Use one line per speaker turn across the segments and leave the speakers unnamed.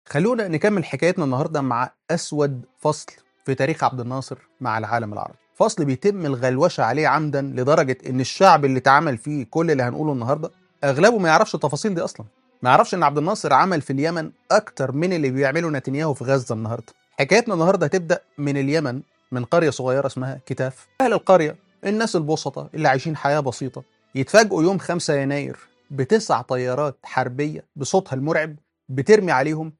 خلونا نكمل حكايتنا النهارده مع اسود فصل في تاريخ عبد الناصر مع العالم العربي فصل بيتم الغلوشه عليه عمدا لدرجه ان الشعب اللي اتعمل فيه كل اللي هنقوله النهارده اغلبه ما يعرفش التفاصيل دي اصلا ما يعرفش ان عبد الناصر عمل في اليمن اكتر من اللي بيعمله نتنياهو في غزه النهارده حكايتنا النهارده هتبدا من اليمن من قريه صغيره اسمها كتاف اهل القريه الناس البسطة اللي عايشين حياه بسيطه يتفاجئوا يوم 5 يناير بتسع طيارات حربيه بصوتها المرعب بترمي عليهم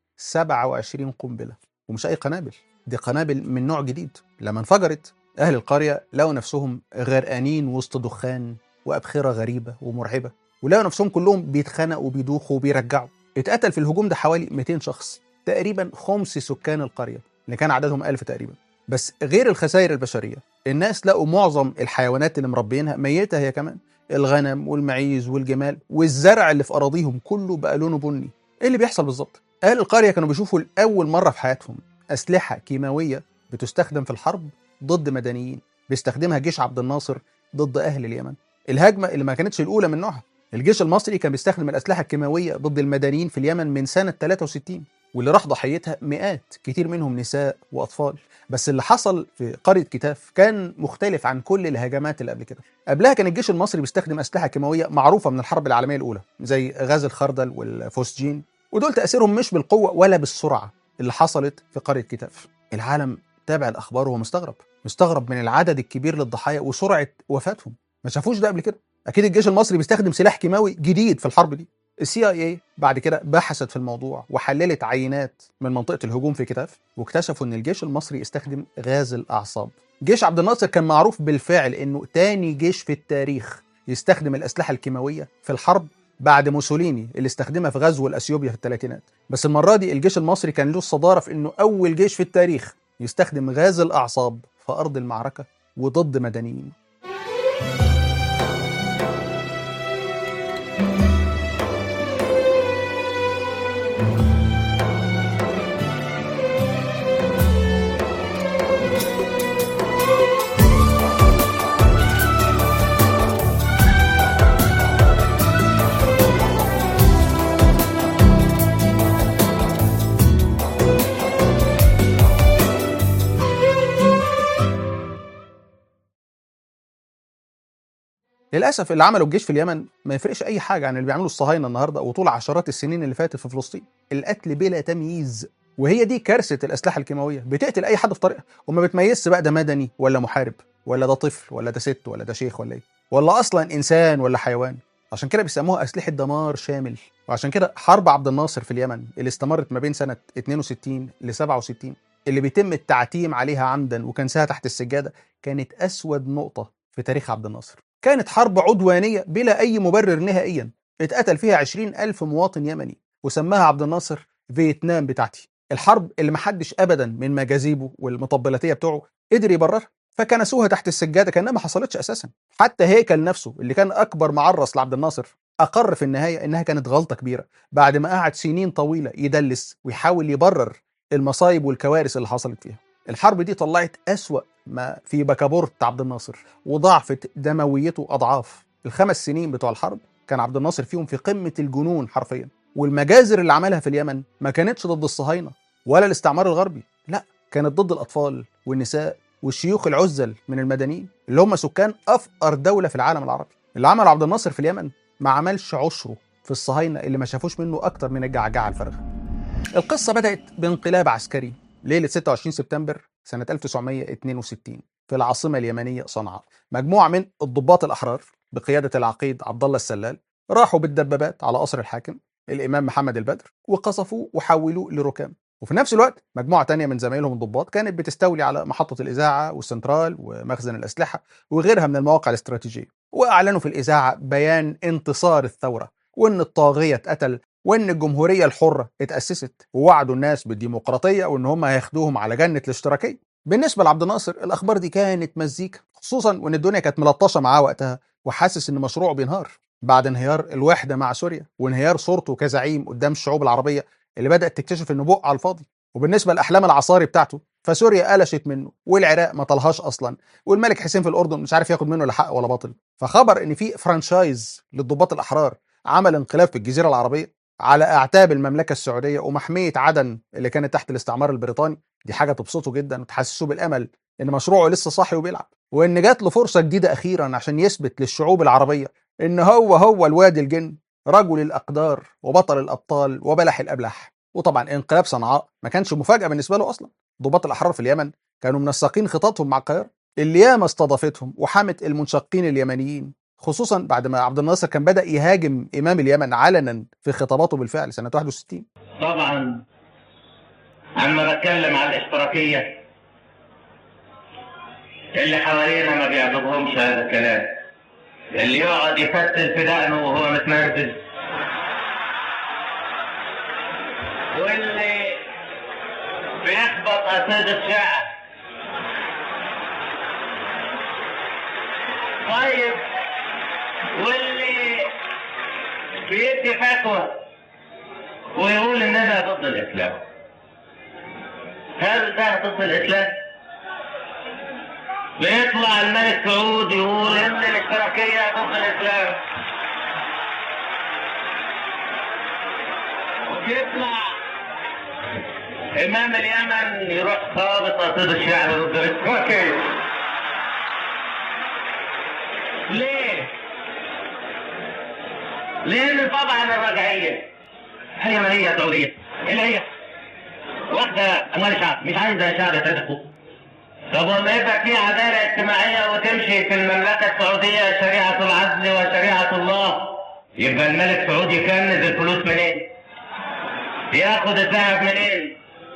27 قنبله ومش اي قنابل دي قنابل من نوع جديد لما انفجرت اهل القريه لقوا نفسهم غرقانين وسط دخان وابخره غريبه ومرعبه ولقوا نفسهم كلهم بيتخنقوا وبيدوخوا وبيرجعوا اتقتل في الهجوم ده حوالي 200 شخص تقريبا خمس سكان القريه اللي كان عددهم 1000 تقريبا بس غير الخسائر البشريه الناس لقوا معظم الحيوانات اللي مربينها ميته هي كمان الغنم والمعيز والجمال والزرع اللي في اراضيهم كله بقى لونه بني ايه اللي بيحصل بالظبط اهل القريه كانوا بيشوفوا لاول مره في حياتهم اسلحه كيماويه بتستخدم في الحرب ضد مدنيين بيستخدمها جيش عبد الناصر ضد اهل اليمن الهجمه اللي ما كانتش الاولى من نوعها الجيش المصري كان بيستخدم الاسلحه الكيماويه ضد المدنيين في اليمن من سنه 63 واللي راح ضحيتها مئات كتير منهم نساء واطفال بس اللي حصل في قريه كتاف كان مختلف عن كل الهجمات اللي قبل كده قبلها كان الجيش المصري بيستخدم اسلحه كيماويه معروفه من الحرب العالميه الاولى زي غاز الخردل والفوسجين ودول تاثيرهم مش بالقوه ولا بالسرعه اللي حصلت في قريه كتاف العالم تابع الاخبار وهو مستغرب مستغرب من العدد الكبير للضحايا وسرعه وفاتهم ما شافوش ده قبل كده اكيد الجيش المصري بيستخدم سلاح كيماوي جديد في الحرب دي السي اي اي بعد كده بحثت في الموضوع وحللت عينات من منطقه الهجوم في كتاف واكتشفوا ان الجيش المصري استخدم غاز الاعصاب جيش عبد الناصر كان معروف بالفعل انه تاني جيش في التاريخ يستخدم الاسلحه الكيماويه في الحرب بعد موسوليني اللي استخدمها في غزو الاثيوبيا في الثلاثينات بس المره دي الجيش المصري كان له الصداره في انه اول جيش في التاريخ يستخدم غاز الاعصاب في ارض المعركه وضد مدنيين للاسف اللي عمله الجيش في اليمن ما يفرقش اي حاجه عن اللي بيعمله الصهاينه النهارده وطول عشرات السنين اللي فاتت في فلسطين القتل بلا تمييز وهي دي كارثه الاسلحه الكيماويه بتقتل اي حد في طريقها وما بتميزش بقى ده مدني ولا محارب ولا ده طفل ولا ده ست ولا ده شيخ ولا ايه ولا اصلا انسان ولا حيوان عشان كده بيسموها اسلحه دمار شامل وعشان كده حرب عبد الناصر في اليمن اللي استمرت ما بين سنه 62 ل 67 اللي بيتم التعتيم عليها عمدا وكنسها تحت السجاده كانت اسود نقطه في تاريخ عبد الناصر كانت حرب عدوانية بلا أي مبرر نهائيا اتقتل فيها عشرين ألف مواطن يمني وسماها عبد الناصر فيتنام بتاعتي الحرب اللي محدش أبدا من مجاذيبه والمطبلاتية بتوعه قدر يبررها فكنسوها تحت السجادة كأنها ما حصلتش أساسا حتى هيكل نفسه اللي كان أكبر معرس لعبد الناصر أقر في النهاية إنها كانت غلطة كبيرة بعد ما قعد سنين طويلة يدلس ويحاول يبرر المصايب والكوارث اللي حصلت فيها الحرب دي طلعت أسوأ ما في بكابورت عبد الناصر وضعفت دمويته أضعاف الخمس سنين بتوع الحرب كان عبد الناصر فيهم في قمة الجنون حرفيا والمجازر اللي عملها في اليمن ما كانتش ضد الصهاينة ولا الاستعمار الغربي لا كانت ضد الأطفال والنساء والشيوخ العزل من المدنيين اللي هم سكان أفقر دولة في العالم العربي اللي عمل عبد الناصر في اليمن ما عملش عشره في الصهاينة اللي ما شافوش منه أكتر من الجعجعة الفارغة القصة بدأت بانقلاب عسكري ليلة 26 سبتمبر سنة 1962 في العاصمة اليمنية صنعاء مجموعة من الضباط الأحرار بقيادة العقيد عبد الله السلال راحوا بالدبابات على قصر الحاكم الإمام محمد البدر وقصفوه وحولوه لركام وفي نفس الوقت مجموعة تانية من زمايلهم الضباط كانت بتستولي على محطة الإذاعة والسنترال ومخزن الأسلحة وغيرها من المواقع الاستراتيجية وأعلنوا في الإذاعة بيان انتصار الثورة وإن الطاغية اتقتل وان الجمهوريه الحره اتاسست ووعدوا الناس بالديمقراطيه وان هم هياخدوهم على جنه الاشتراكيه بالنسبه لعبد الناصر الاخبار دي كانت مزيكا خصوصا وان الدنيا كانت ملطشه معاه وقتها وحاسس ان مشروعه بينهار بعد انهيار الوحده مع سوريا وانهيار صورته كزعيم قدام الشعوب العربيه اللي بدات تكتشف انه بق على الفاضي وبالنسبه لاحلام العصاري بتاعته فسوريا قلشت منه والعراق ما طلهاش اصلا والملك حسين في الاردن مش عارف ياخد منه لا حق ولا باطل فخبر ان في فرانشايز للضباط الاحرار عمل انقلاب في الجزيره العربيه على اعتاب المملكه السعوديه ومحميه عدن اللي كانت تحت الاستعمار البريطاني دي حاجه تبسطه جدا وتحسسه بالامل ان مشروعه لسه صاحي وبيلعب وان جات له فرصه جديده اخيرا عشان يثبت للشعوب العربيه ان هو هو الوادي الجن رجل الاقدار وبطل الابطال وبلح الابلح وطبعا انقلاب صنعاء ما كانش مفاجاه بالنسبه له اصلا ضباط الاحرار في اليمن كانوا منسقين خططهم مع القاهره اللي ياما استضافتهم وحمت المنشقين اليمنيين خصوصا بعد ما عبد الناصر كان بدا يهاجم امام اليمن علنا في خطاباته بالفعل سنه 61
طبعا عما بتكلم عن الاشتراكية اللي حوالينا ما بيعجبهمش هذا الكلام اللي يقعد يفتل في دقنه وهو متنرفز واللي بيخبط أسد الشعب طيب واللي بيدي فتوى ويقول اننا ضد الاسلام هل ده ضد الاسلام بيطلع الملك سعود يقول ان الاشتراكيه ضد الاسلام وبيطلع امام اليمن يروح خابط قصيد الشعب ضد الاشتراكيه ليه؟ لان طبعا الرجعيه هي من هي سعوديه اللي هي واخده اموال الشعب مش عايزه الشعب يتدخل طب وما يبقى في عداله اجتماعيه وتمشي في المملكه السعوديه شريعه العدل وشريعه الله يبقى الملك سعود يكنز الفلوس منين؟ ياخد الذهب منين؟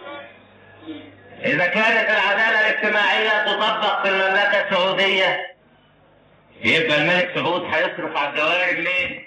اذا كانت العداله الاجتماعيه تطبق في المملكه السعوديه يبقى الملك سعود هيصرف على الدوائر ليه؟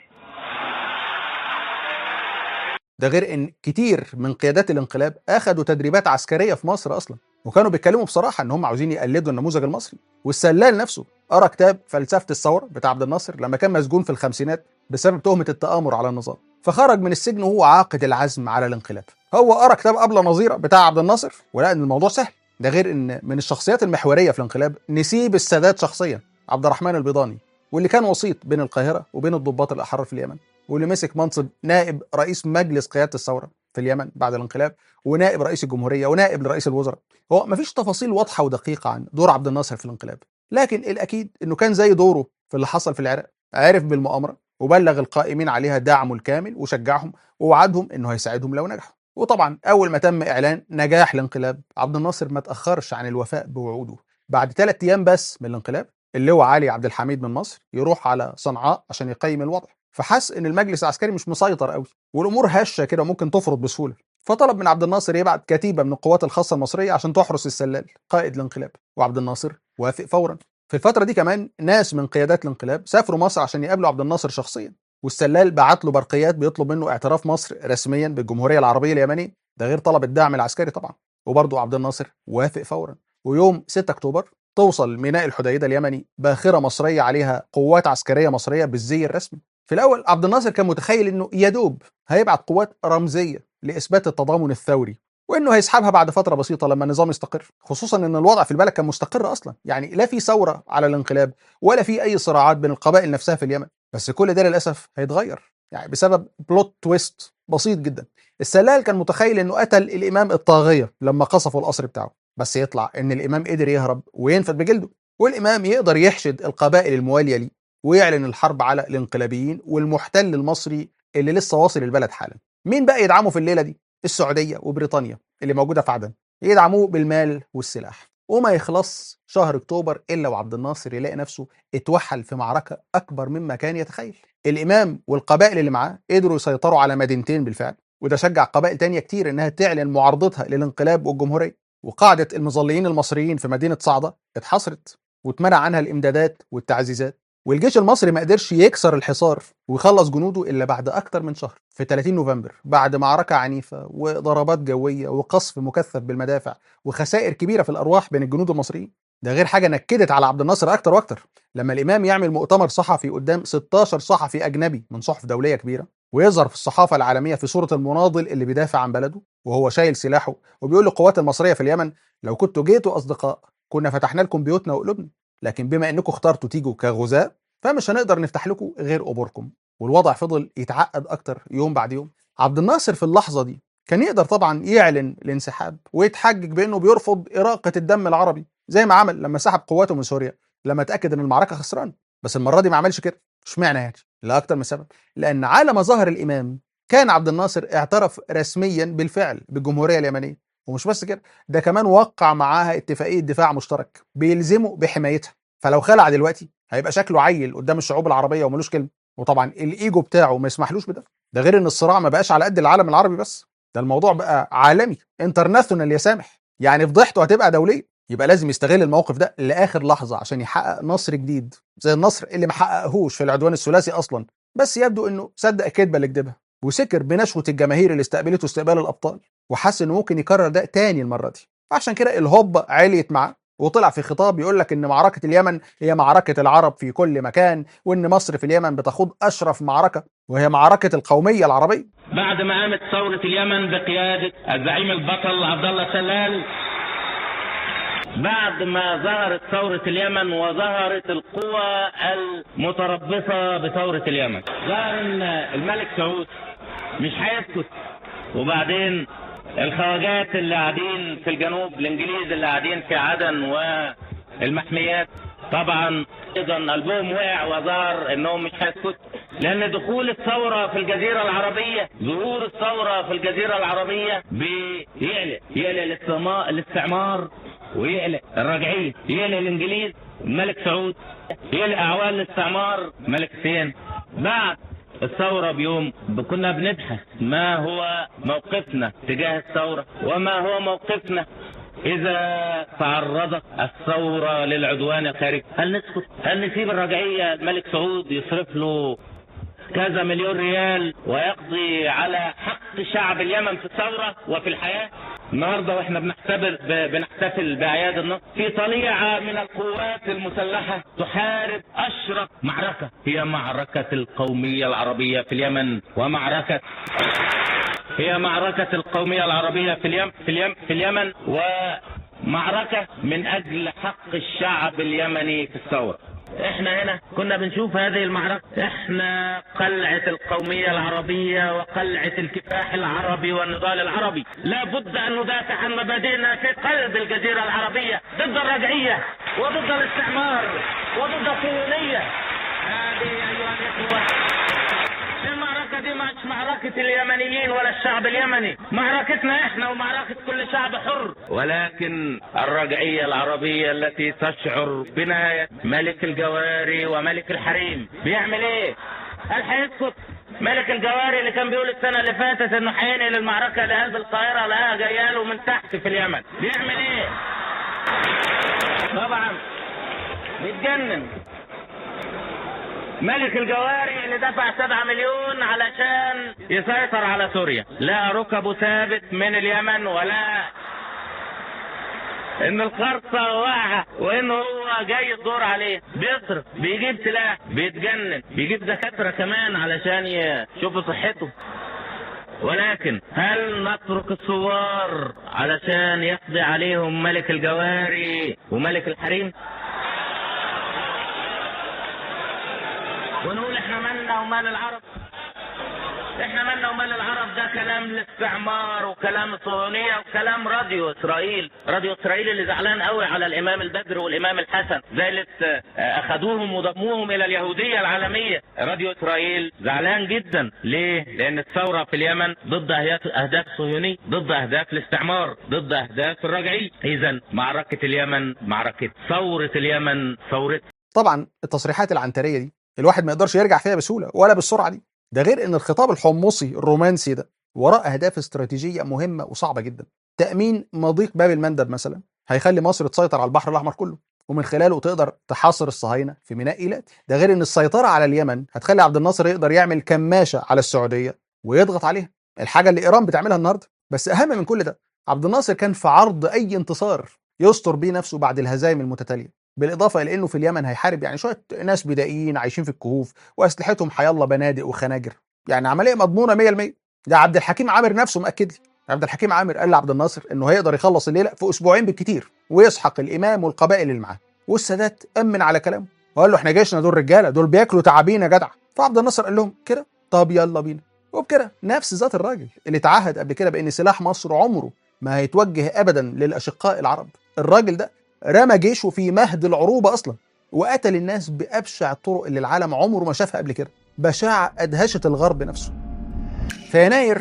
ده غير ان كتير من قيادات الانقلاب اخذوا تدريبات عسكريه في مصر اصلا وكانوا بيتكلموا بصراحه ان هم عاوزين يقلدوا النموذج المصري والسلال نفسه قرا كتاب فلسفه الثوره بتاع عبد الناصر لما كان مسجون في الخمسينات بسبب تهمه التامر على النظام فخرج من السجن وهو عاقد العزم على الانقلاب هو قرا كتاب ابله نظيره بتاع عبد الناصر ولقى ان الموضوع سهل ده غير ان من الشخصيات المحوريه في الانقلاب نسيب السادات شخصيا عبد الرحمن البيضاني واللي كان وسيط بين القاهره وبين الضباط الاحرار في اليمن واللي مسك منصب نائب رئيس مجلس قياده الثوره في اليمن بعد الانقلاب ونائب رئيس الجمهوريه ونائب لرئيس الوزراء هو مفيش تفاصيل واضحه ودقيقه عن دور عبد الناصر في الانقلاب لكن الاكيد انه كان زي دوره في اللي حصل في العراق عرف بالمؤامره وبلغ القائمين عليها دعمه الكامل وشجعهم ووعدهم انه هيساعدهم لو نجحوا وطبعا اول ما تم اعلان نجاح الانقلاب عبد الناصر ما تاخرش عن الوفاء بوعوده بعد ثلاث ايام بس من الانقلاب اللواء علي عبد الحميد من مصر يروح على صنعاء عشان يقيم الوضع فحس ان المجلس العسكري مش مسيطر قوي والامور هشه كده ممكن تفرض بسهوله فطلب من عبد الناصر يبعت كتيبه من القوات الخاصه المصريه عشان تحرس السلال قائد الانقلاب وعبد الناصر وافق فورا في الفتره دي كمان ناس من قيادات الانقلاب سافروا مصر عشان يقابلوا عبد الناصر شخصيا والسلال بعت له برقيات بيطلب منه اعتراف مصر رسميا بالجمهوريه العربيه اليمنيه ده غير طلب الدعم العسكري طبعا وبرضه عبد الناصر وافق فورا ويوم 6 اكتوبر توصل ميناء الحديده اليمني باخره مصريه عليها قوات عسكريه مصريه بالزي الرسمي في الاول عبد الناصر كان متخيل انه يا دوب هيبعت قوات رمزيه لاثبات التضامن الثوري وانه هيسحبها بعد فتره بسيطه لما النظام يستقر خصوصا ان الوضع في البلد كان مستقر اصلا يعني لا في ثوره على الانقلاب ولا في اي صراعات بين القبائل نفسها في اليمن بس كل ده للاسف هيتغير يعني بسبب بلوت تويست بسيط جدا السلال كان متخيل انه قتل الامام الطاغيه لما قصفوا القصر بتاعه بس يطلع ان الامام قدر يهرب وينفد بجلده والامام يقدر يحشد القبائل المواليه ليه ويعلن الحرب على الانقلابيين والمحتل المصري اللي لسه واصل البلد حالا مين بقى يدعمه في الليله دي السعوديه وبريطانيا اللي موجوده في عدن يدعموه بالمال والسلاح وما يخلص شهر اكتوبر الا وعبد الناصر يلاقي نفسه اتوحل في معركه اكبر مما كان يتخيل الامام والقبائل اللي معاه قدروا يسيطروا على مدينتين بالفعل وده شجع قبائل تانية كتير انها تعلن معارضتها للانقلاب والجمهوريه وقاعده المظليين المصريين في مدينه صعده اتحصرت واتمنع عنها الامدادات والتعزيزات والجيش المصري ما قدرش يكسر الحصار ويخلص جنوده الا بعد اكتر من شهر في 30 نوفمبر بعد معركه عنيفه وضربات جويه وقصف مكثف بالمدافع وخسائر كبيره في الارواح بين الجنود المصريين ده غير حاجه نكدت على عبد الناصر اكتر واكتر لما الامام يعمل مؤتمر صحفي قدام 16 صحفي اجنبي من صحف دوليه كبيره ويظهر في الصحافه العالميه في صوره المناضل اللي بيدافع عن بلده وهو شايل سلاحه وبيقول للقوات المصريه في اليمن لو كنتوا جيتوا اصدقاء كنا فتحنا لكم بيوتنا وقلوبنا لكن بما انكم اخترتوا تيجوا كغزاة فمش هنقدر نفتح لكم غير قبوركم والوضع فضل يتعقد اكتر يوم بعد يوم عبد الناصر في اللحظه دي كان يقدر طبعا يعلن الانسحاب ويتحجج بانه بيرفض اراقه الدم العربي زي ما عمل لما سحب قواته من سوريا لما اتاكد ان المعركه خسران بس المره دي ما عملش كده اشمعنى يعني لاكتر من سبب لان على ما ظهر الامام كان عبد الناصر اعترف رسميا بالفعل بالجمهوريه اليمنيه ومش بس كده ده كمان وقع معاها اتفاقيه دفاع مشترك بيلزمه بحمايتها فلو خلع دلوقتي هيبقى شكله عيل قدام الشعوب العربيه وملوش كلمه وطبعا الايجو بتاعه ما يسمحلوش بده ده غير ان الصراع ما بقاش على قد العالم العربي بس ده الموضوع بقى عالمي انترناشونال يا سامح يعني فضيحته هتبقى دوليه يبقى لازم يستغل الموقف ده لاخر لحظه عشان يحقق نصر جديد زي النصر اللي ما حققهوش في العدوان الثلاثي اصلا بس يبدو انه صدق الكذبه اللي كدبها وسكر بنشوه الجماهير اللي استقبلته استقبال الابطال وحس انه ممكن يكرر ده تاني المره دي عشان كده الهوبه عليت معاه وطلع في خطاب يقول لك ان معركه اليمن هي معركه العرب في كل مكان وان مصر في اليمن بتخوض اشرف معركه وهي معركه القوميه العربيه
بعد ما قامت ثورة اليمن بقيادة الزعيم البطل عبد الله سلال بعد ما ظهرت ثورة اليمن وظهرت القوى المتربصة بثورة اليمن ظهر ان الملك سعود مش هيسكت وبعدين الخواجات اللي قاعدين في الجنوب الانجليز اللي قاعدين في عدن والمحميات طبعا ايضا قلبهم وقع وظهر انهم مش هيسكت لان دخول الثوره في الجزيره العربيه ظهور الثوره في الجزيره العربيه بيقلق يقلق الاستعمار الاستعمار ويقلق الرجعيه يقلق الانجليز الملك سعود يقلق اعوان الاستعمار الملك حسين بعد الثورة بيوم كنا بنبحث ما هو موقفنا تجاه الثورة وما هو موقفنا إذا تعرضت الثورة للعدوان الخارجي هل نسكت؟ هل نسيب الرجعية الملك سعود يصرف له كذا مليون ريال ويقضي على حق شعب اليمن في الثورة وفي الحياة النهارده واحنا بنحتفل بنحتفل باعياد النصر في طليعه من القوات المسلحه تحارب اشرف معركه هي معركه القوميه العربيه في اليمن ومعركه هي معركه القوميه العربيه في اليمن في اليمن في اليمن ومعركه من اجل حق الشعب اليمني في الثوره احنا هنا كنا بنشوف هذه المعركة احنا قلعة القومية العربية وقلعة الكفاح العربي والنضال العربي لا بد ان ندافع عن مبادئنا في قلب الجزيرة العربية ضد الرجعية وضد الاستعمار وضد الصهيونية هذه ايها الاخوة المعركة دي مش معركة اليمنيين ولا الشعب اليمني معركتنا احنا ومعركة كل شعب حر ولكن الرجعية العربية التي تشعر بنهاية ملك الجواري وملك الحريم بيعمل ايه؟ هل هيسكت؟ ملك الجواري اللي كان بيقول السنة اللي فاتت انه هينقل المعركة لقلب القاهرة لقاها جايه له من تحت في اليمن بيعمل ايه؟ طبعا بيتجنن ملك الجواري اللي دفع سبعة مليون علشان يسيطر على سوريا لا ركبه ثابت من اليمن ولا ان القرصة واقعة وان هو جاي الدور عليه بيصرف بيجيب سلاح بيتجنن بيجيب دكاترة كمان علشان يشوفوا صحته ولكن هل نترك الثوار علشان يقضي عليهم ملك الجواري وملك الحريم ونقول احنا مالنا ومال العرب احنا مالنا ومال العرب ده كلام الاستعمار وكلام الصهيونيه وكلام راديو اسرائيل راديو اسرائيل اللي زعلان قوي على الامام البدر والامام الحسن زي اللي اخذوهم وضموهم الى اليهوديه العالميه راديو اسرائيل زعلان جدا ليه لان الثوره في اليمن ضد اهداف الصهيونيه ضد اهداف الاستعمار ضد اهداف الرجعيه اذا معركه اليمن معركه ثوره اليمن ثوره
طبعا التصريحات العنتريه دي الواحد ما يقدرش يرجع فيها بسهوله ولا بالسرعه دي ده غير ان الخطاب الحمصي الرومانسي ده وراه اهداف استراتيجيه مهمه وصعبه جدا تامين مضيق باب المندب مثلا هيخلي مصر تسيطر على البحر الاحمر كله ومن خلاله تقدر تحاصر الصهاينه في ميناء ايلات ده غير ان السيطره على اليمن هتخلي عبد الناصر يقدر يعمل كماشه على السعوديه ويضغط عليها الحاجه اللي ايران بتعملها النهارده بس اهم من كل ده عبد الناصر كان في عرض اي انتصار يستر بيه نفسه بعد الهزائم المتتاليه بالاضافه الى انه في اليمن هيحارب يعني شويه ناس بدائيين عايشين في الكهوف واسلحتهم حيالله بنادق وخناجر يعني عمليه مضمونه 100% ده عبد الحكيم عامر نفسه مأكد لي عبد الحكيم عامر قال لعبد الناصر انه هيقدر يخلص الليله في اسبوعين بالكتير ويسحق الامام والقبائل اللي معاه والسادات امن على كلامه وقال له احنا جيشنا دول رجاله دول بياكلوا تعابين يا جدع فعبد الناصر قال لهم كده طب يلا بينا وبكده نفس ذات الراجل اللي تعهد قبل كده بان سلاح مصر عمره ما هيتوجه ابدا للاشقاء العرب الراجل ده رمى جيشه في مهد العروبه اصلا وقتل الناس بابشع الطرق اللي العالم عمره ما شافها قبل كده بشاعه ادهشت الغرب نفسه في يناير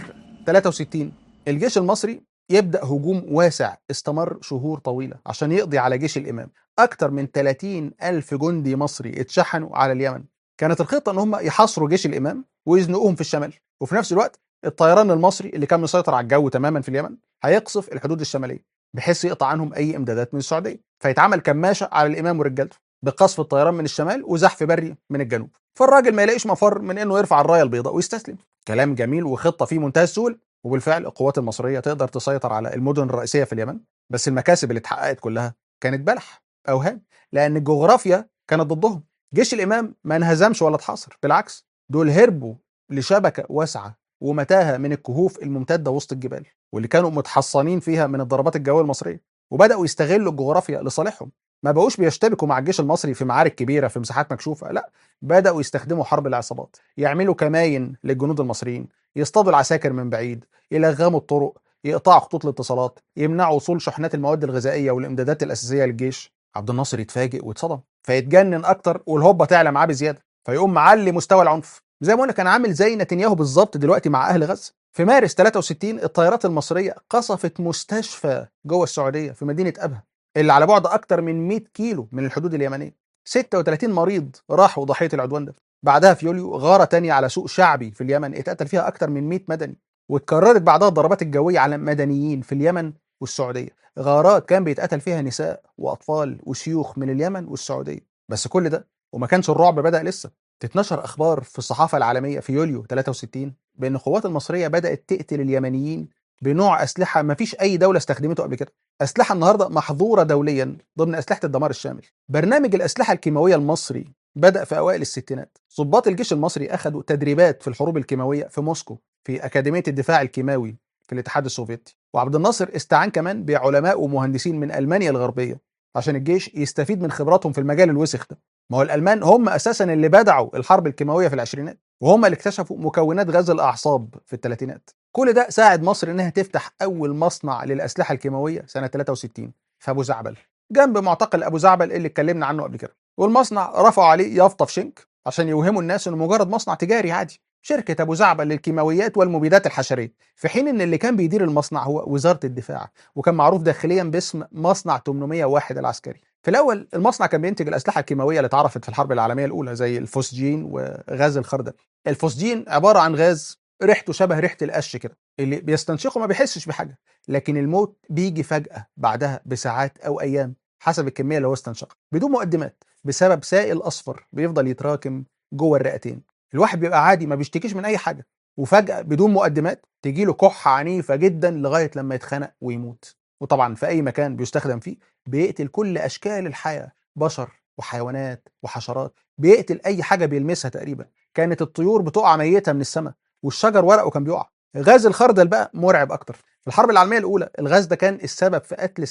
63 الجيش المصري يبدا هجوم واسع استمر شهور طويله عشان يقضي على جيش الامام اكتر من 30 الف جندي مصري اتشحنوا على اليمن كانت الخطه ان هم يحاصروا جيش الامام ويزنقوهم في الشمال وفي نفس الوقت الطيران المصري اللي كان مسيطر على الجو تماما في اليمن هيقصف الحدود الشماليه بحيث يقطع عنهم اي امدادات من السعوديه فيتعمل كماشه على الامام ورجالته بقصف الطيران من الشمال وزحف بري من الجنوب فالراجل ما يلاقيش مفر من انه يرفع الرايه البيضاء ويستسلم كلام جميل وخطه في منتهى السهوله وبالفعل القوات المصريه تقدر تسيطر على المدن الرئيسيه في اليمن بس المكاسب اللي اتحققت كلها كانت بلح اوهام لان الجغرافيا كانت ضدهم جيش الامام ما انهزمش ولا اتحاصر بالعكس دول هربوا لشبكه واسعه ومتاهه من الكهوف الممتده وسط الجبال واللي كانوا متحصنين فيها من الضربات الجويه المصريه وبداوا يستغلوا الجغرافيا لصالحهم ما بقوش بيشتبكوا مع الجيش المصري في معارك كبيره في مساحات مكشوفه لا بداوا يستخدموا حرب العصابات يعملوا كماين للجنود المصريين يصطادوا العساكر من بعيد يلغموا الطرق يقطعوا خطوط الاتصالات يمنعوا وصول شحنات المواد الغذائيه والامدادات الاساسيه للجيش عبد الناصر يتفاجئ ويتصدم فيتجنن اكتر والهوبه تعلى معاه بزياده فيقوم معلي مستوى العنف زي ما قلنا كان عامل زي نتنياهو بالظبط دلوقتي مع اهل غزه في مارس 63 الطيارات المصريه قصفت مستشفى جوه السعوديه في مدينه ابها اللي على بعد اكتر من 100 كيلو من الحدود اليمنيه 36 مريض راحوا ضحيه العدوان ده بعدها في يوليو غاره تانية على سوق شعبي في اليمن اتقتل فيها اكتر من 100 مدني واتكررت بعدها الضربات الجويه على مدنيين في اليمن والسعوديه غارات كان بيتقتل فيها نساء واطفال وشيوخ من اليمن والسعوديه بس كل ده وما كانش الرعب بدا لسه تتنشر اخبار في الصحافه العالميه في يوليو 63 بان القوات المصريه بدات تقتل اليمنيين بنوع اسلحه ما فيش اي دوله استخدمته قبل كده اسلحه النهارده محظوره دوليا ضمن اسلحه الدمار الشامل برنامج الاسلحه الكيماويه المصري بدا في اوائل الستينات ضباط الجيش المصري اخذوا تدريبات في الحروب الكيماويه في موسكو في اكاديميه الدفاع الكيماوي في الاتحاد السوفيتي وعبد الناصر استعان كمان بعلماء ومهندسين من المانيا الغربيه عشان الجيش يستفيد من خبراتهم في المجال الوسخ ده ما هو الالمان هم اساسا اللي بدعوا الحرب الكيماويه في العشرينات وهم اللي اكتشفوا مكونات غاز الاعصاب في الثلاثينات كل ده ساعد مصر انها تفتح اول مصنع للاسلحه الكيماويه سنه 63 في ابو زعبل جنب معتقل ابو زعبل اللي اتكلمنا عنه قبل كده والمصنع رفعوا عليه يافطه في شنك عشان يوهموا الناس انه مجرد مصنع تجاري عادي شركة أبو زعبل للكيماويات والمبيدات الحشرية في حين أن اللي كان بيدير المصنع هو وزارة الدفاع وكان معروف داخليا باسم مصنع 801 العسكري في الأول المصنع كان بينتج الأسلحة الكيماوية اللي اتعرفت في الحرب العالمية الأولى زي الفوسجين وغاز الخردل الفوسجين عبارة عن غاز ريحته شبه ريحة القش كده اللي بيستنشقه ما بيحسش بحاجة لكن الموت بيجي فجأة بعدها بساعات أو أيام حسب الكمية اللي هو استنشقها بدون مقدمات بسبب سائل أصفر بيفضل يتراكم جوه الرئتين الواحد بيبقى عادي ما بيشتكيش من اي حاجه وفجاه بدون مقدمات تجي له كحه عنيفه جدا لغايه لما يتخنق ويموت وطبعا في اي مكان بيستخدم فيه بيقتل كل اشكال الحياه بشر وحيوانات وحشرات بيقتل اي حاجه بيلمسها تقريبا كانت الطيور بتقع ميته من السماء والشجر ورقه كان بيقع غاز الخردل بقى مرعب اكتر في الحرب العالميه الاولى الغاز ده كان السبب في قتل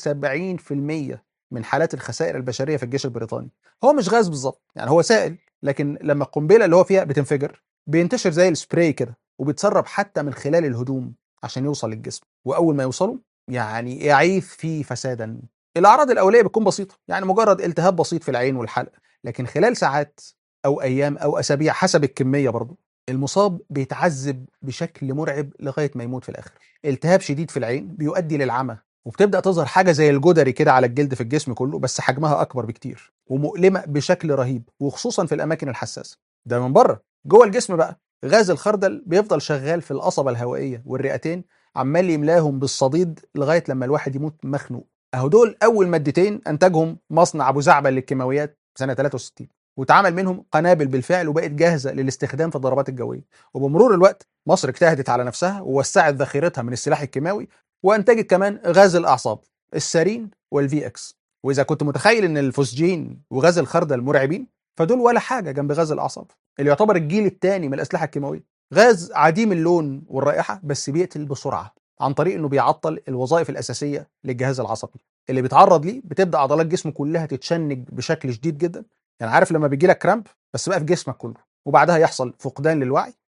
70% من حالات الخسائر البشريه في الجيش البريطاني هو مش غاز بالظبط يعني هو سائل لكن لما القنبله اللي هو فيها بتنفجر بينتشر زي السبراي كده وبيتسرب حتى من خلال الهدوم عشان يوصل للجسم واول ما يوصلوا يعني يعيث فيه فسادا الاعراض الاوليه بتكون بسيطه يعني مجرد التهاب بسيط في العين والحلق لكن خلال ساعات او ايام او اسابيع حسب الكميه برضه المصاب بيتعذب بشكل مرعب لغايه ما يموت في الاخر التهاب شديد في العين بيؤدي للعمى وبتبدا تظهر حاجه زي الجدري كده على الجلد في الجسم كله بس حجمها اكبر بكتير ومؤلمه بشكل رهيب وخصوصا في الاماكن الحساسه ده من بره جوه الجسم بقى غاز الخردل بيفضل شغال في القصبه الهوائيه والرئتين عمال يملاهم بالصديد لغايه لما الواحد يموت مخنوق اهو دول اول مادتين انتجهم مصنع ابو زعبل للكيماويات سنه 63 واتعمل منهم قنابل بالفعل وبقت جاهزه للاستخدام في الضربات الجويه وبمرور الوقت مصر اجتهدت على نفسها ووسعت ذخيرتها من السلاح الكيماوي وانتجت كمان غاز الاعصاب السارين والفي اكس واذا كنت متخيل ان الفوسجين وغاز الخردل مرعبين فدول ولا حاجه جنب غاز الاعصاب اللي يعتبر الجيل الثاني من الاسلحه الكيماويه غاز عديم اللون والرائحه بس بيقتل بسرعه عن طريق انه بيعطل الوظائف الاساسيه للجهاز العصبي اللي بيتعرض ليه بتبدا عضلات جسمه كلها تتشنج بشكل شديد جدا يعني عارف لما بيجي لك كرامب بس بقى في جسمك كله وبعدها يحصل فقدان للوعي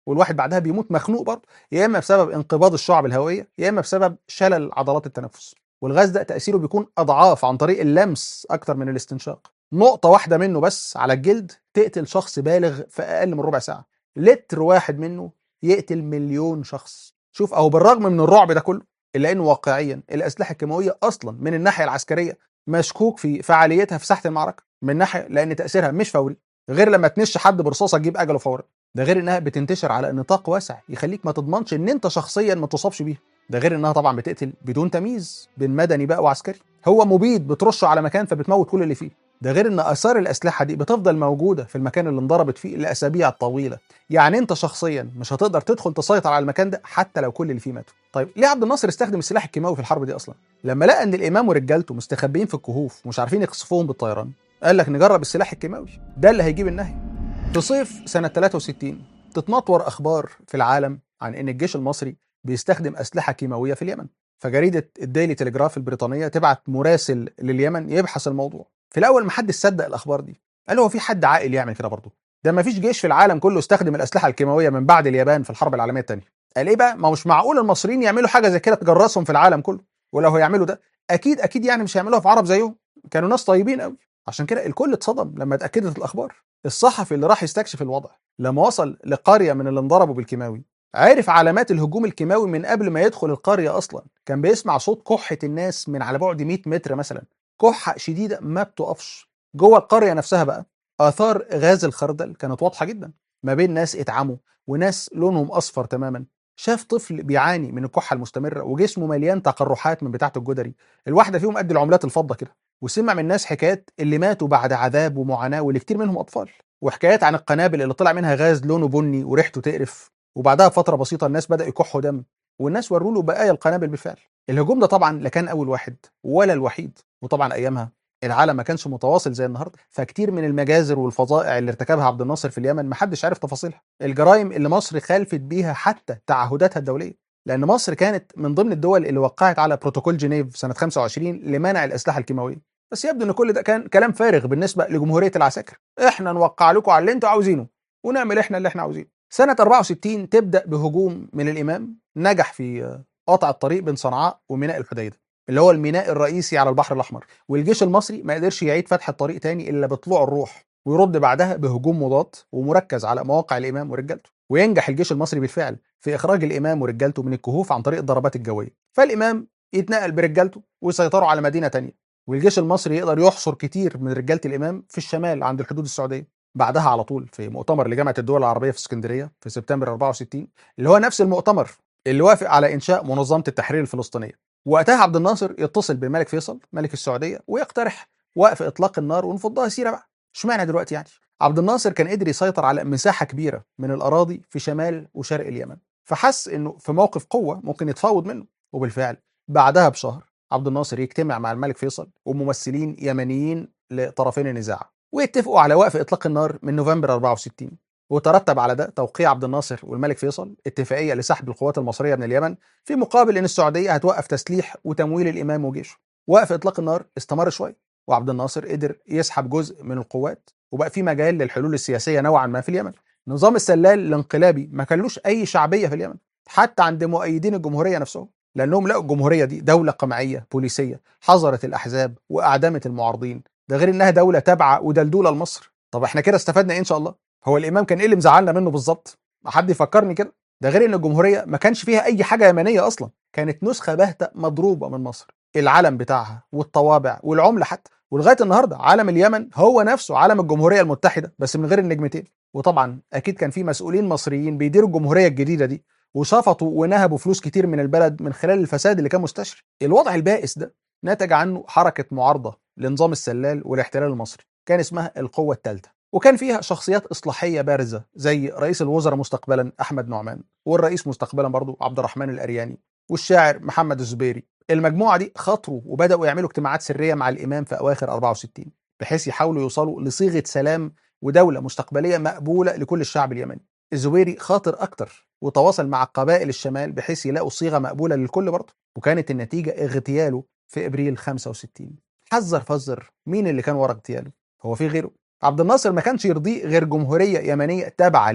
والواحد بعدها بيموت مخنوق برضه يا اما بسبب انقباض الشعب الهوائيه يا اما بسبب شلل عضلات التنفس والغاز ده تاثيره بيكون اضعاف عن طريق اللمس اكتر من الاستنشاق نقطه واحده منه بس على الجلد تقتل شخص بالغ في اقل من ربع ساعه لتر واحد منه يقتل مليون شخص شوف اهو بالرغم من الرعب ده كله الا انه واقعيا الاسلحه الكيماويه اصلا من الناحيه العسكريه مشكوك في فعاليتها في ساحه المعركه من ناحيه لان تاثيرها مش فوري غير لما تنش حد برصاصه تجيب اجله فورا ده غير انها بتنتشر على نطاق واسع يخليك ما تضمنش ان انت شخصيا ما تصابش بيها ده غير انها طبعا بتقتل بدون تمييز بين مدني بقى وعسكري هو مبيد بترشه على مكان فبتموت كل اللي فيه ده غير ان اثار الاسلحه دي بتفضل موجوده في المكان اللي انضربت فيه لاسابيع طويله يعني انت شخصيا مش هتقدر تدخل تسيطر على المكان ده حتى لو كل اللي فيه ماتوا طيب ليه عبد الناصر استخدم السلاح الكيماوي في الحرب دي اصلا لما لقى ان الامام ورجالته مستخبيين في الكهوف ومش عارفين يقصفوهم بالطيران قال لك نجرب السلاح الكيماوي ده اللي هيجيب النهي في صيف سنه 63 تتنطور اخبار في العالم عن ان الجيش المصري بيستخدم اسلحه كيماويه في اليمن فجريده الديلي تلجراف البريطانيه تبعت مراسل لليمن يبحث الموضوع في الاول محدش صدق الاخبار دي قال هو في حد عاقل يعمل كده برضه ده ما فيش جيش في العالم كله استخدم الاسلحه الكيماويه من بعد اليابان في الحرب العالميه الثانيه قال ايه بقى ما مش معقول المصريين يعملوا حاجه زي كده تجرسهم في العالم كله ولو هيعملوا ده اكيد اكيد يعني مش هيعملوها في عرب زيهم كانوا ناس طيبين قوي عشان كده الكل اتصدم لما اتاكدت الاخبار الصحفي اللي راح يستكشف الوضع لما وصل لقريه من اللي انضربوا بالكيماوي عرف علامات الهجوم الكيماوي من قبل ما يدخل القريه اصلا كان بيسمع صوت كحه الناس من على بعد 100 متر مثلا كحه شديده ما بتقفش جوه القريه نفسها بقى اثار غاز الخردل كانت واضحه جدا ما بين ناس اتعموا وناس لونهم اصفر تماما شاف طفل بيعاني من الكحه المستمره وجسمه مليان تقرحات من بتاعه الجدري الواحده فيهم قد العملات الفضه كده وسمع من ناس حكايات اللي ماتوا بعد عذاب ومعاناه واللي كتير منهم اطفال وحكايات عن القنابل اللي طلع منها غاز لونه بني وريحته تقرف وبعدها بفتره بسيطه الناس بداوا يكحوا دم والناس وروا له بقايا القنابل بالفعل الهجوم ده طبعا لا كان اول واحد ولا الوحيد وطبعا ايامها العالم ما كانش متواصل زي النهارده فكتير من المجازر والفظائع اللي ارتكبها عبد الناصر في اليمن محدش عارف تفاصيلها الجرائم اللي مصر خالفت بيها حتى تعهداتها الدوليه لان مصر كانت من ضمن الدول اللي وقعت على بروتوكول جنيف سنه 25 لمنع الاسلحه الكيماويه بس يبدو ان كل ده كان كلام فارغ بالنسبه لجمهوريه العساكر احنا نوقع لكم على اللي انتوا عاوزينه ونعمل احنا اللي احنا عاوزينه سنه 64 تبدا بهجوم من الامام نجح في قطع الطريق بين صنعاء وميناء الحديده اللي هو الميناء الرئيسي على البحر الاحمر والجيش المصري ما قدرش يعيد فتح الطريق تاني الا بطلوع الروح ويرد بعدها بهجوم مضاد ومركز على مواقع الامام ورجالته وينجح الجيش المصري بالفعل في اخراج الامام ورجالته من الكهوف عن طريق الضربات الجويه فالامام يتنقل برجالته ويسيطروا على مدينه تانية والجيش المصري يقدر يحصر كتير من رجاله الامام في الشمال عند الحدود السعوديه بعدها على طول في مؤتمر لجامعه الدول العربيه في اسكندريه في سبتمبر 64 اللي هو نفس المؤتمر اللي وافق على انشاء منظمه التحرير الفلسطينيه وقتها عبد الناصر يتصل بالملك فيصل ملك السعوديه ويقترح وقف اطلاق النار ونفضها سيره بقى اشمعنى دلوقتي يعني عبد الناصر كان قدر يسيطر على مساحه كبيره من الاراضي في شمال وشرق اليمن فحس انه في موقف قوه ممكن يتفاوض منه وبالفعل بعدها بشهر عبد الناصر يجتمع مع الملك فيصل وممثلين يمنيين لطرفين النزاع ويتفقوا على وقف اطلاق النار من نوفمبر 64 وترتب على ده توقيع عبد الناصر والملك فيصل اتفاقيه لسحب القوات المصريه من اليمن في مقابل ان السعوديه هتوقف تسليح وتمويل الامام وجيشه. وقف اطلاق النار استمر شويه وعبد الناصر قدر يسحب جزء من القوات وبقى في مجال للحلول السياسيه نوعا ما في اليمن. نظام السلال الانقلابي ما كانلوش اي شعبيه في اليمن حتى عند مؤيدين الجمهوريه نفسهم لانهم لقوا الجمهوريه دي دوله قمعيه بوليسيه حظرت الاحزاب واعدمت المعارضين ده غير انها دوله تابعه ودلدوله لمصر. طب احنا كده استفدنا ايه ان شاء الله؟ هو الامام كان ايه اللي مزعلنا منه بالظبط؟ حد يفكرني كده؟ ده غير ان الجمهوريه ما كانش فيها اي حاجه يمنيه اصلا، كانت نسخه باهته مضروبه من مصر، العلم بتاعها والطوابع والعمله حتى، ولغايه النهارده علم اليمن هو نفسه علم الجمهوريه المتحده بس من غير النجمتين، وطبعا اكيد كان في مسؤولين مصريين بيديروا الجمهوريه الجديده دي وشفطوا ونهبوا فلوس كتير من البلد من خلال الفساد اللي كان مستشري. الوضع البائس ده نتج عنه حركه معارضه لنظام السلال والاحتلال المصري، كان اسمها القوه الثالثه. وكان فيها شخصيات اصلاحيه بارزه زي رئيس الوزراء مستقبلا احمد نعمان والرئيس مستقبلا برضه عبد الرحمن الارياني والشاعر محمد الزبيري المجموعه دي خاطروا وبداوا يعملوا اجتماعات سريه مع الامام في اواخر 64 بحيث يحاولوا يوصلوا لصيغه سلام ودوله مستقبليه مقبوله لكل الشعب اليمني الزبيري خاطر اكتر وتواصل مع قبائل الشمال بحيث يلاقوا صيغه مقبوله للكل برضه وكانت النتيجه اغتياله في ابريل 65 حذر فزر مين اللي كان ورا اغتياله هو في غيره عبد الناصر ما كانش يرضيه غير جمهوريه يمنيه تابعه ليه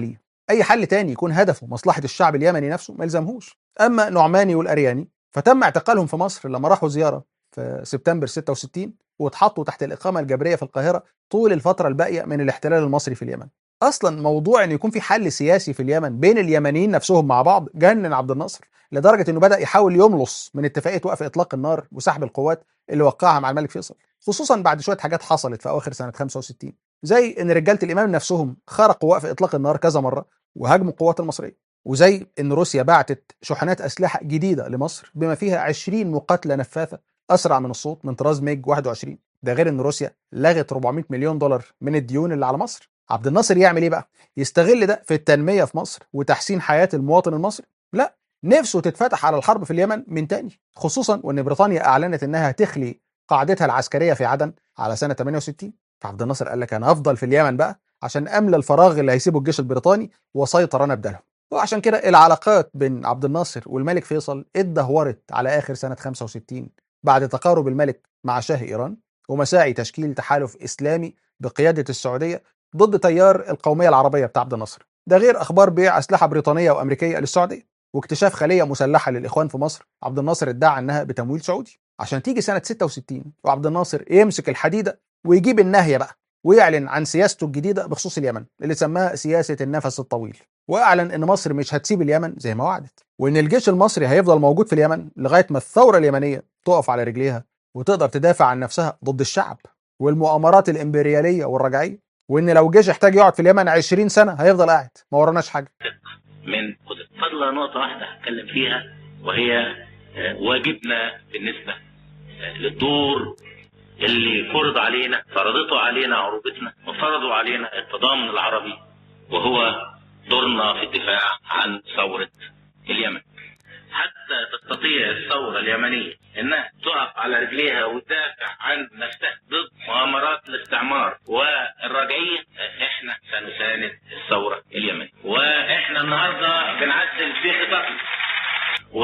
اي حل تاني يكون هدفه مصلحه الشعب اليمني نفسه ما يلزمهوش اما نعماني والارياني فتم اعتقالهم في مصر لما راحوا زياره في سبتمبر 66 واتحطوا تحت الاقامه الجبريه في القاهره طول الفتره الباقيه من الاحتلال المصري في اليمن اصلا موضوع ان يكون في حل سياسي في اليمن بين اليمنيين نفسهم مع بعض جنن عبد الناصر لدرجه انه بدا يحاول يملص من اتفاقيه وقف اطلاق النار وسحب القوات اللي وقعها مع الملك فيصل خصوصا بعد شويه حاجات حصلت في اواخر سنه 65 زي ان رجاله الامام نفسهم خرقوا وقف اطلاق النار كذا مره وهاجموا القوات المصريه وزي ان روسيا بعتت شحنات اسلحه جديده لمصر بما فيها 20 مقاتله نفاثه اسرع من الصوت من طراز ميج 21 ده غير ان روسيا لغت 400 مليون دولار من الديون اللي على مصر عبد الناصر يعمل ايه بقى يستغل ده في التنميه في مصر وتحسين حياه المواطن المصري لا نفسه تتفتح على الحرب في اليمن من تاني خصوصا وان بريطانيا اعلنت انها تخلي قاعدتها العسكريه في عدن على سنه 68 فعبد الناصر قال لك انا افضل في اليمن بقى عشان املى الفراغ اللي هيسيبه الجيش البريطاني واسيطر انا بدالهم وعشان كده العلاقات بين عبد الناصر والملك فيصل اتدهورت على اخر سنه 65 بعد تقارب الملك مع شاه ايران ومساعي تشكيل تحالف اسلامي بقياده السعوديه ضد تيار القوميه العربيه بتاع عبد الناصر ده غير اخبار بيع اسلحه بريطانيه وامريكيه للسعوديه واكتشاف خليه مسلحه للاخوان في مصر عبد الناصر ادعى انها بتمويل سعودي عشان تيجي سنه 66 وعبد الناصر يمسك الحديده ويجيب النهيه بقى ويعلن عن سياسته الجديده بخصوص اليمن اللي سماها سياسه النفس الطويل واعلن ان مصر مش هتسيب اليمن زي ما وعدت وان الجيش المصري هيفضل موجود في اليمن لغايه ما الثوره اليمنيه تقف على رجليها وتقدر تدافع عن نفسها ضد الشعب والمؤامرات الامبرياليه والرجعيه وان لو الجيش احتاج يقعد في اليمن 20 سنه هيفضل قاعد ما وراناش حاجه
من قدر فضل نقطة واحدة هتكلم فيها وهي آه، واجبنا بالنسبة آه، للدور اللي فرض علينا فرضته علينا عروبتنا وفرضوا علينا التضامن العربي وهو دورنا في الدفاع عن ثورة اليمن حتى تستطيع الثورة اليمنية انها تقف على رجليها وتدافع عن نفسها ضد مؤامرات الاستعمار والرجعية احنا سنساند الثورة اليمنية واحنا النهاردة بنعدل في خططنا و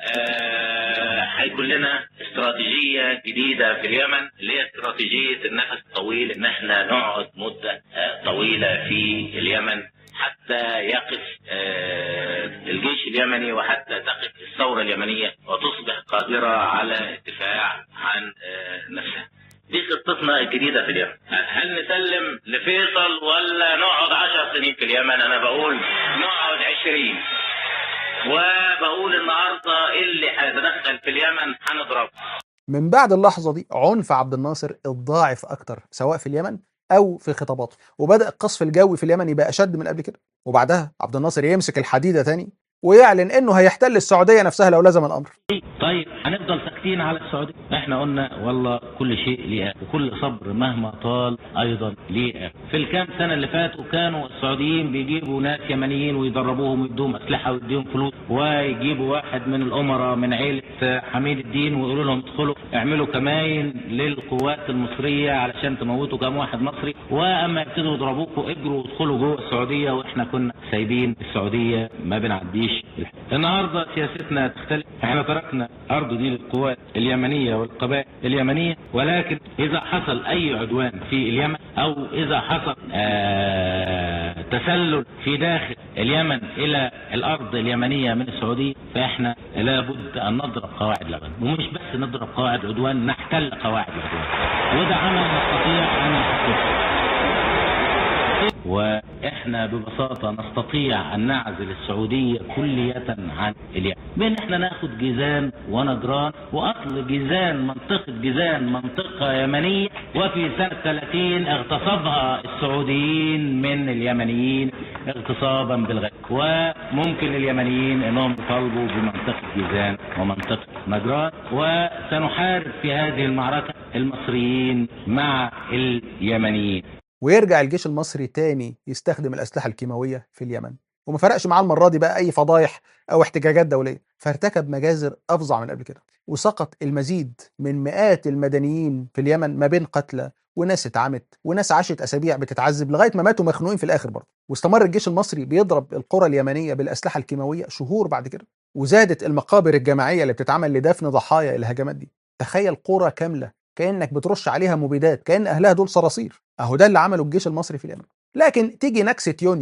آه، هيكون لنا استراتيجية جديدة في اليمن اللي هي استراتيجية النفس الطويل ان احنا نقعد مدة آه، طويلة في اليمن حتى يقف آه، الجيش اليمني وحتى تقف الثورة اليمنية وتصبح قادرة على الدفاع عن آه، نفسها دي خطتنا الجديدة في اليمن هل نسلم لفيصل ولا نقعد عشر سنين في اليمن أنا بقول نقعد عشرين وبقول النهاردة اللي هيتدخل في اليمن هنضربه
من بعد اللحظه دي عنف عبد الناصر اتضاعف اكتر سواء في اليمن او في خطاباته وبدا القصف الجوي في اليمن يبقى اشد من قبل كده وبعدها عبد الناصر يمسك الحديده تاني ويعلن انه هيحتل السعوديه نفسها لو لزم الامر
طيب هنفضل ساكتين على السعودية احنا قلنا والله كل شيء ليه آخر وكل صبر مهما طال ايضا ليه آخر في الكام سنة اللي فاتوا كانوا السعوديين بيجيبوا ناس يمنيين ويدربوهم ويدوهم اسلحة ويديهم فلوس ويجيبوا واحد من الامراء من عيلة حميد الدين ويقولوا لهم ادخلوا اعملوا كماين للقوات المصرية علشان تموتوا كام واحد مصري واما يبتدوا يضربوكوا اجروا وادخلوا جوه السعودية واحنا كنا سايبين السعودية ما بنعديش النهارده سياستنا تختلف احنا تركنا ارض دي للقوات اليمنيه والقبائل اليمنيه ولكن اذا حصل اي عدوان في اليمن او اذا حصل آه تسلل في داخل اليمن الى الارض اليمنيه من السعوديه فاحنا لابد ان نضرب قواعد العدوان ومش بس نضرب قواعد العدوان نحتل قواعد العدوان وده عمل نستطيع ان نحققه واحنا ببساطة نستطيع ان نعزل السعودية كلية عن اليمن بان احنا ناخد جيزان ونجران واصل جيزان منطقة جيزان منطقة يمنية وفي سنة 30 اغتصبها السعوديين من اليمنيين اغتصابا بالغير وممكن اليمنيين انهم يطالبوا بمنطقة جيزان ومنطقة نجران وسنحارب في هذه المعركة المصريين مع اليمنيين
ويرجع الجيش المصري تاني يستخدم الأسلحة الكيماوية في اليمن وما فرقش معاه المرة دي بقى أي فضايح أو احتجاجات دولية فارتكب مجازر أفظع من قبل كده وسقط المزيد من مئات المدنيين في اليمن ما بين قتلى وناس اتعمت وناس عاشت أسابيع بتتعذب لغاية ما ماتوا مخنوقين في الآخر برضه واستمر الجيش المصري بيضرب القرى اليمنية بالأسلحة الكيماوية شهور بعد كده وزادت المقابر الجماعية اللي بتتعمل لدفن ضحايا الهجمات دي تخيل قرى كاملة كانك بترش عليها مبيدات كان اهلها دول صراصير اهو ده اللي عمله الجيش المصري في اليمن لكن تيجي نكسه يونيو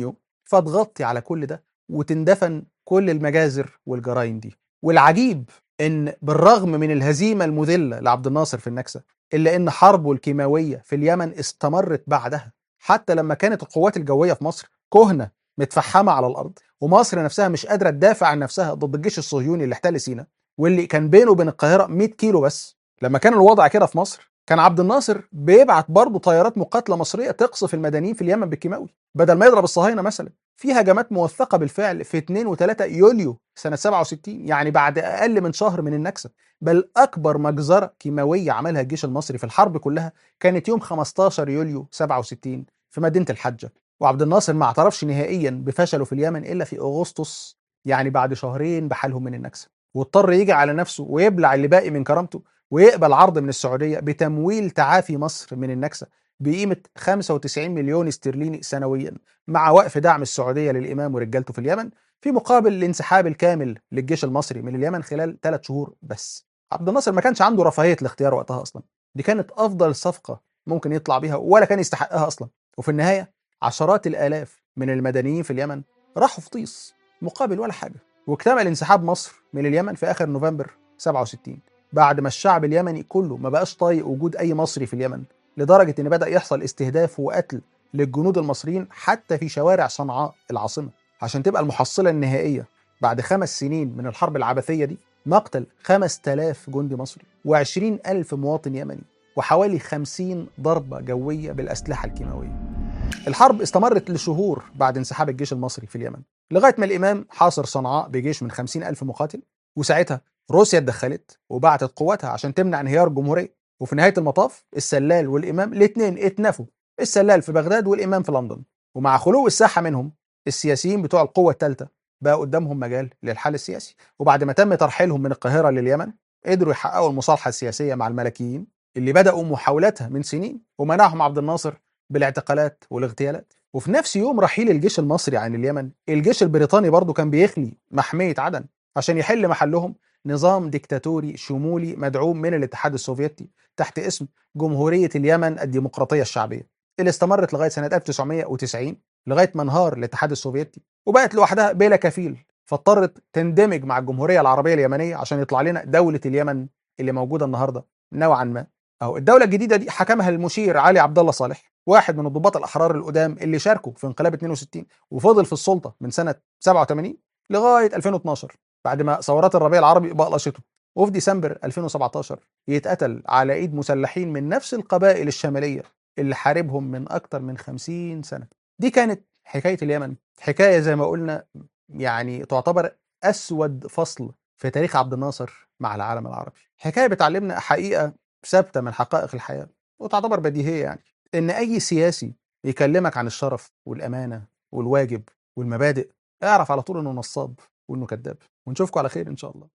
فتغطي على كل ده وتندفن كل المجازر والجرائم دي والعجيب ان بالرغم من الهزيمه المذله لعبد الناصر في النكسه الا ان حربه الكيماويه في اليمن استمرت بعدها حتى لما كانت القوات الجويه في مصر كهنه متفحمه على الارض ومصر نفسها مش قادره تدافع عن نفسها ضد الجيش الصهيوني اللي احتل سيناء واللي كان بينه وبين القاهره 100 كيلو بس لما كان الوضع كده في مصر كان عبد الناصر بيبعت برضه طيارات مقاتله مصريه تقصف المدنيين في اليمن بالكيماوي بدل ما يضرب الصهاينه مثلا في هجمات موثقه بالفعل في 2 و3 يوليو سنه 67 يعني بعد اقل من شهر من النكسه بل اكبر مجزره كيماويه عملها الجيش المصري في الحرب كلها كانت يوم 15 يوليو 67 في مدينه الحجه وعبد الناصر ما اعترفش نهائيا بفشله في اليمن الا في اغسطس يعني بعد شهرين بحالهم من النكسه واضطر يجي على نفسه ويبلع اللي باقي من كرامته ويقبل عرض من السعوديه بتمويل تعافي مصر من النكسه بقيمه 95 مليون استرليني سنويا مع وقف دعم السعوديه للامام ورجالته في اليمن في مقابل الانسحاب الكامل للجيش المصري من اليمن خلال ثلاث شهور بس. عبد الناصر ما كانش عنده رفاهيه الاختيار وقتها اصلا. دي كانت افضل صفقه ممكن يطلع بيها ولا كان يستحقها اصلا. وفي النهايه عشرات الالاف من المدنيين في اليمن راحوا في طيس مقابل ولا حاجه. واكتمل انسحاب مصر من اليمن في اخر نوفمبر 67 بعد ما الشعب اليمني كله ما بقاش طايق وجود اي مصري في اليمن لدرجه ان بدا يحصل استهداف وقتل للجنود المصريين حتى في شوارع صنعاء العاصمه عشان تبقى المحصله النهائيه بعد خمس سنين من الحرب العبثيه دي مقتل 5000 جندي مصري و20 ألف مواطن يمني وحوالي 50 ضربة جوية بالأسلحة الكيماوية الحرب استمرت لشهور بعد انسحاب الجيش المصري في اليمن لغاية ما الإمام حاصر صنعاء بجيش من 50 ألف مقاتل وساعتها روسيا اتدخلت وبعتت قواتها عشان تمنع انهيار الجمهورية وفي نهاية المطاف السلال والإمام الاثنين اتنفوا السلال في بغداد والإمام في لندن ومع خلو الساحة منهم السياسيين بتوع القوة الثالثة بقى قدامهم مجال للحل السياسي وبعد ما تم ترحيلهم من القاهرة لليمن قدروا يحققوا المصالحة السياسية مع الملكيين اللي بدأوا محاولاتها من سنين ومنعهم عبد الناصر بالاعتقالات والاغتيالات وفي نفس يوم رحيل الجيش المصري عن اليمن الجيش البريطاني برضه كان بيخلي محمية عدن عشان يحل محلهم نظام ديكتاتوري شمولي مدعوم من الاتحاد السوفيتي تحت اسم جمهورية اليمن الديمقراطية الشعبية اللي استمرت لغاية سنة 1990 لغاية ما انهار الاتحاد السوفيتي وبقت لوحدها بلا كفيل فاضطرت تندمج مع الجمهورية العربية اليمنية عشان يطلع لنا دولة اليمن اللي موجودة النهاردة نوعا ما أو الدولة الجديدة دي حكمها المشير علي عبد الله صالح واحد من الضباط الأحرار القدام اللي شاركوا في انقلاب 62 وفضل في السلطة من سنة 87 لغاية 2012 بعد ما ثورات الربيع العربي بقلشته وفي ديسمبر 2017 يتقتل على ايد مسلحين من نفس القبائل الشماليه اللي حاربهم من اكتر من 50 سنه. دي كانت حكايه اليمن، حكايه زي ما قلنا يعني تعتبر اسود فصل في تاريخ عبد الناصر مع العالم العربي. حكايه بتعلمنا حقيقه ثابته من حقائق الحياه وتعتبر بديهيه يعني ان اي سياسي يكلمك عن الشرف والامانه والواجب والمبادئ اعرف على طول انه نصاب وانه كذاب ونشوفكم على خير ان شاء الله